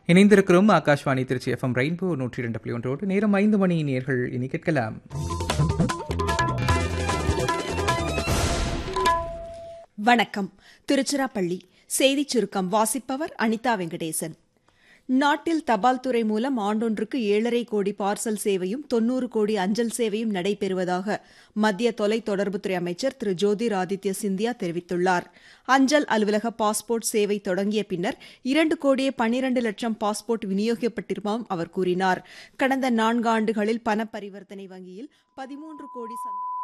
இணைந்திருக்கிறோம் Akashvani Trichy FM rainbow நூற்றி இரண்டு புள்ளி ஒன்றோடு நேரம் ஐந்து மணி நேர்கள் இனி கேட்கலாம் வணக்கம் திருச்சிராப்பள்ளி செய்திச் சுருக்கம் வாசிப்பவர் அனிதா வெங்கடேசன் நாட்டில் தபால் துறை மூலம் ஆண்டொன்றுக்கு ஏழரை கோடி பார்சல் சேவையும் தொன்னூறு கோடி அஞ்சல் சேவையும் நடைபெறுவதாக மத்திய தொலைத்தொடர்புத்துறை அமைச்சர் திரு ஜோதிர் ஆதித்ய சிந்தியா தெரிவித்துள்ளார் அஞ்சல் அலுவலக பாஸ்போர்ட் சேவை தொடங்கிய பின்னர் இரண்டு கோடியே பனிரண்டு லட்சம் பாஸ்போர்ட் விநியோகிக்கப்பட்டிருப்பதாகவும் அவர் கூறினார் கடந்த நான்கு ஆண்டுகளில் பண பரிவர்த்தனை வங்கியில் பதிமூன்று கோடி சந்தா